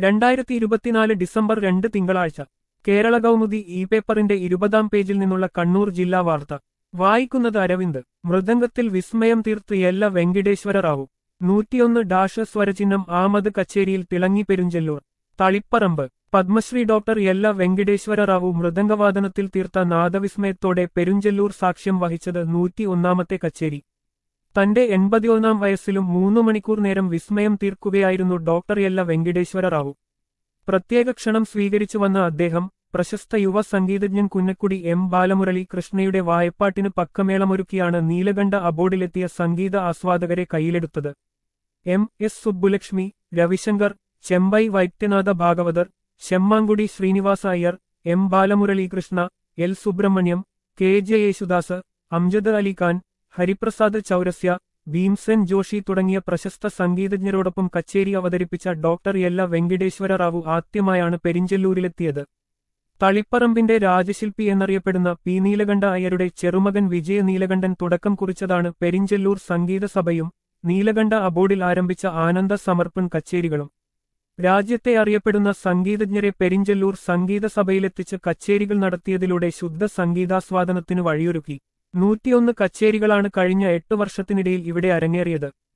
രണ്ടായിരത്തി ഇരുപത്തിനാല് ഡിസംബർ രണ്ട് തിങ്കളാഴ്ച കേരള കൗമുദി ഇ പേപ്പറിന്റെ ഇരുപതാം പേജിൽ നിന്നുള്ള കണ്ണൂർ ജില്ലാ വാർത്ത വായിക്കുന്നത് അരവിന്ദ് മൃദംഗത്തിൽ വിസ്മയം തീർത്ത് എല്ല വെങ്കിടേശ്വര റാവു നൂറ്റിയൊന്ന് ഡാഷ് സ്വരചിഹ്നം ആമത് കച്ചേരിയിൽ തിളങ്ങി പെരുഞ്ചെല്ലൂർ തളിപ്പറമ്പ് പത്മശ്രീ ഡോക്ടർ എല്ല വെങ്കിടേശ്വര റാവു മൃദംഗവാദനത്തിൽ തീർത്ത നാദവിസ്മയത്തോടെ പെരുഞ്ചെല്ലൂർ സാക്ഷ്യം വഹിച്ചത് നൂറ്റി ഒന്നാമത്തെ കച്ചേരി തന്റെ എൺപത്തിയൊന്നാം വയസ്സിലും മൂന്നു മണിക്കൂർ നേരം വിസ്മയം തീർക്കുകയായിരുന്നു ഡോക്ടർ എല്ല വെങ്കിടേശ്വര റാവു പ്രത്യേക ക്ഷണം സ്വീകരിച്ചു വന്ന അദ്ദേഹം പ്രശസ്ത യുവ സംഗീതജ്ഞൻ കുന്നക്കുടി എം ബാലമുരളി കൃഷ്ണയുടെ വായ്പാട്ടിന് പക്കമേളമൊരുക്കിയാണ് നീലകണ്ഠ അബോർഡിലെത്തിയ സംഗീത ആസ്വാദകരെ കയ്യിലെടുത്തത് M S Subbulakshmi Ravishankar Chembai Vaidyanatha Bhagavathar Chemmangudi Srinivasa Iyer M Balamurali Krishna L Subramaniam K J Yesudas Amjad Ali Khan Hariprasad Chaurasia Bhimsen Joshi തുടങ്ങിയ പ്രശസ്ത സംഗീതജ്ഞരോടൊപ്പം കച്ചേരി അവതരിപ്പിച്ച ഡോക്ടർ എല്ല വെങ്കിടേശ്വര റാവു ആദ്യമായാണ് പെരിഞ്ചെല്ലൂരിലെത്തിയത് തളിപ്പറമ്പിന്റെ രാജശില്പി എന്നറിയപ്പെടുന്ന പി നീലകണ്ഠ അയ്യരുടെ ചെറുമകൻ വിജയ നീലകണ്ഠൻ തുടക്കം കുറിച്ചതാണ് പെരിഞ്ചെല്ലൂർ സംഗീത സഭയും നീലകണ്ഠ അബോർഡിൽ ആരംഭിച്ച ആനന്ദ സമർപ്പൺ കച്ചേരികളും രാജ്യത്തെ അറിയപ്പെടുന്ന സംഗീതജ്ഞരെ പെരിഞ്ചെല്ലൂർ സംഗീത സഭയിലെത്തിച്ച് കച്ചേരികൾ നടത്തിയതിലൂടെ ശുദ്ധ സംഗീതാസ്വാദനത്തിനു വഴിയൊരുക്കി നൂറ്റിയൊന്ന് കച്ചേരികളാണ് കഴിഞ്ഞ എട്ടു വർഷത്തിനിടയിൽ ഇവിടെ അരങ്ങേറിയത്